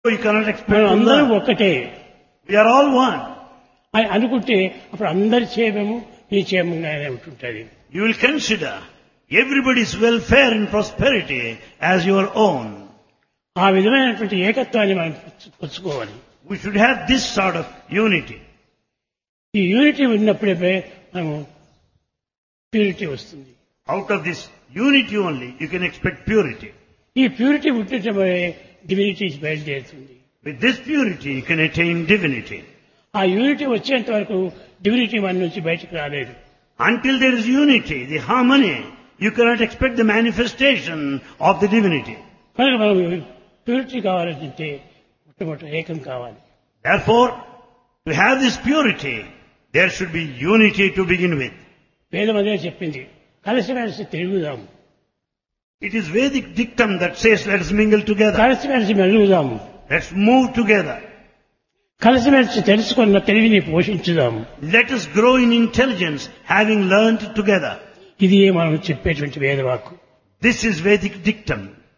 You cannot expect మనం to అందరం learn. ఒక్కటే We are all one. అని అనుకుంటే అప్పుడు అందరి క్షేమము నీ క్షేమంగానే ఉంటుంటుంది You will consider everybody's welfare and prosperity as your own. ఆ విధమైనటువంటి ఏకత్వాన్ని మనం పుచ్చుకోవాలి We should have this sort of unity. ఈ యూనిటీ ఉన్నప్పుడే మనము ప్యూరిటీ వస్తుంది Out of this unity only, you can expect purity. ఈ ప్యూరిటీ ఉంటే డివినిటీ బయలుదేరుతుంది With this purity, you can attain divinity. ఆ యూనిటీ వచ్చేంత వరకు డివినిటీ మన నుంచి బయటకు రాలేదు Until there is unity, the harmony, you cannot expect the manifestation of the divinity. కనుక మనం ప్యూరిటీ కావాలంటే మొట్టమొదటి ఏకం కావాలి Therefore, to have this purity, there should be unity to begin with. వేదం అదే చెప్పింది కలిసిమెలిసి తిరుగుదాము It is Vedic dictum that says, let us mingle together. కలిసిమెలిసి మెలుగుదాము Let's move together. కలిసిమెలిసి తెలుసుకున్న తెలివిని పోషించుదాము Let us grow in intelligence, having learned together. ఇది మనం చెప్పేటువంటి వేదవాక్కు This is Vedic dictum.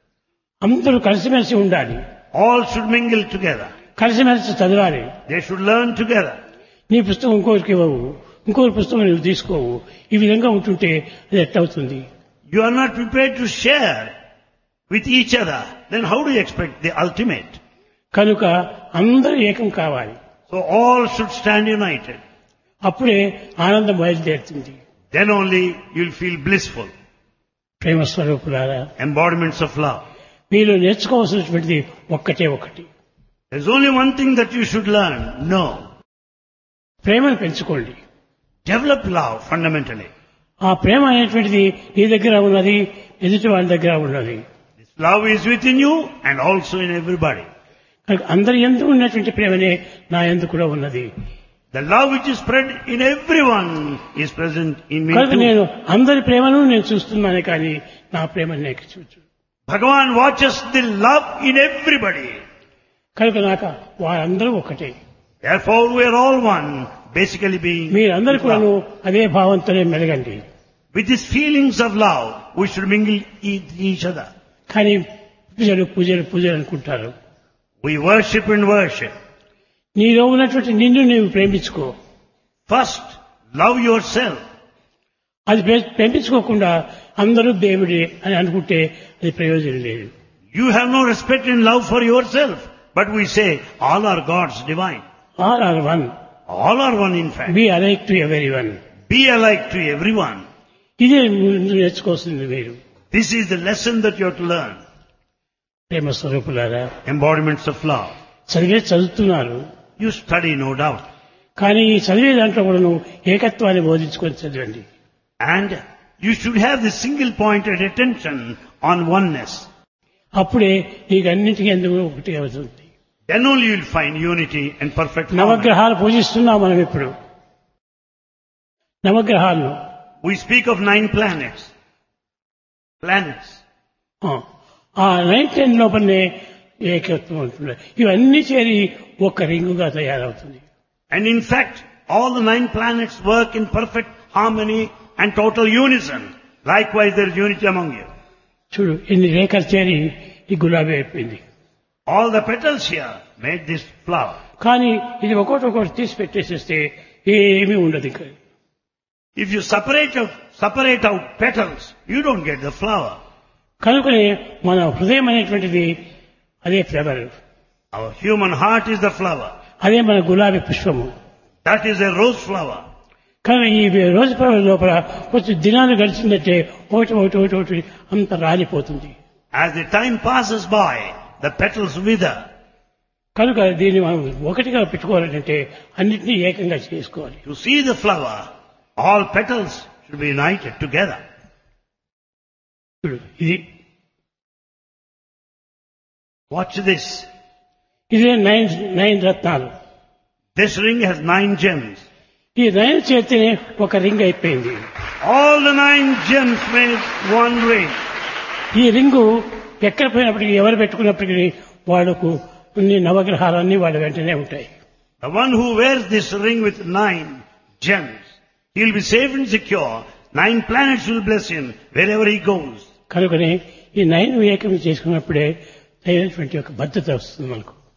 అందరూ కలిసిమెలిసి ఉండాలి All should mingle together. కలిసిమెలిసి చదవాలి They should learn together. నీ పుస్తకం ఇంకోరికి ఇవ్వవు ఇంకొకరి పుస్తకం నువ్వు తీసుకోవు ఈ విధంగా ఉంటుంటే అది ఎట్టవుతుంది You are not prepared to share with each other. Then how do you expect the ultimate? కనుక అందరూ ఏకం కావాలి So all should stand united. అప్పుడే ఆనందం బయలుదేరుతుంది Then only you'll feel blissful. ప్రేమ స్వరూపులారా Embodiments of love. మీరు నేర్చుకోవాల్సినటువంటిది ఒక్కటే ఒకటి There's only one thing that you should learn. No. ప్రేమను పెంచుకోండి Develop love fundamentally. ఆ ప్రేమ అనేటువంటిది నీ దగ్గర ఉన్నది ఎదుటి వాళ్ళ దగ్గర ఉన్నది This love is within you and also in everybody. కనుక అందరి ఎందు ఉన్నటువంటి ప్రేమనే నా ఎందు కూడా ఉన్నది The love which is spread in everyone is present in me కనుక too. నేను అందరి ప్రేమను నేను చూస్తున్నాను కానీ నా ప్రేమను నేను చూచు Bhagavan watches the love in everybody. కనుక నాకు వారందరూ ఒకటే Therefore we are all one, basically being మీరందరూ with కూడాను love. అదే భావంతోనే మెలగండి With these feelings of love, we should mingle with each other. కానీ పూజలు పూజలు పూజలు అనుకుంటారు We worship and worship. నీలో ఉన్నటువంటి నిన్ను నీవు ప్రేమించుకో First, love yourself. అది ప్రే- ప్రేమించుకోకుండా అందరూ దేవుడే అని అనుకుంటే అది ప్రయోజనం లేదు You have no respect and love for yourself. But we say, all are gods divine. All are one All are one in fact. Be alike to every one Be alike to everyone. ఇదే ముందు నేర్చుకోవాల్సింది మీరు This is the lesson that you have to learn. ప్రేమ స్వరూపులారా Embodiments of love. చదివే చదువుతున్నారు You study, no doubt. కానీ ఈ చదివే దాంట్లో కూడా నువ్వు ఏకత్వాన్ని బోధించుకొని చదవండి And you should have the single pointed attention on oneness. అప్పుడే నీకు అన్నింటికీ ఎందుకు ఒకటి అవుతుంది Then only you will find unity and perfect harmony. నవగ్రహాలు పూజిస్తున్నాం మనం ఇప్పుడు నవగ్రహాలు We speak of nine planets. Planets. ఆ, ఆ నైన్ టెన్ లోపలనే ఏకత్వం ఉంటుంది ఇవన్నీ చేరి ఒక రింగుగా తయారవుతుంది And in fact, all the nine planets work in perfect harmony and total unison. Likewise, there is unity among you. చూడు ఎన్ని రేఖలు చేరి ఈ గులాబీ అయిపోయింది All the petals here made this flower. కానీ ఇది ఒకటి ఒకటి తీసి పెట్టేసేస్తే ఏమీ ఉండదు ఇక్కడ If you separate out, separate out petals, you don't get the flower. కనుకనే మన హృదయం అనేటువంటిది అదే flower Our human heart is the flower. అదే మన గులాబీ పుష్పము That is a rose flower. కానీ ఈ రోజు ఫ్లవర్ లోపల కొంచెం దినాలు గడిచిందంటే ఒకటి ఒకటి ఒకటి ఒకటి అంత రాలిపోతుంది As the time passes by, the petals wither. కనుక దీన్ని మనం ఒకటిగా పెట్టుకోవాలంటే అన్నింటినీ ఏకంగా చేసుకోవాలి To see the flower, all petals should be united together. చూడు ఇది Watch this. ఇదే నైన్ నైన్ రత్నాలు This ring has nine gems. ఈ నైన్ చేతినే ఒక రింగ్ అయిపోయింది All the nine gems made one ring. ఈ రింగు ఎక్కడ పోయినప్పటికీ ఎవరు పెట్టుకున్నప్పటికీ వాళ్ళకు అన్ని నవగ్రహాలన్నీ వాళ్ళ వెంటనే ఉంటాయి The one who wears this ring with nine gems, he'll be safe and secure. Nine planets will bless him wherever he goes. కనుకనే ఈ నైన్ ఏకం చేసుకున్నప్పుడే తగినటువంటి ఒక భద్రత వస్తుంది మనకు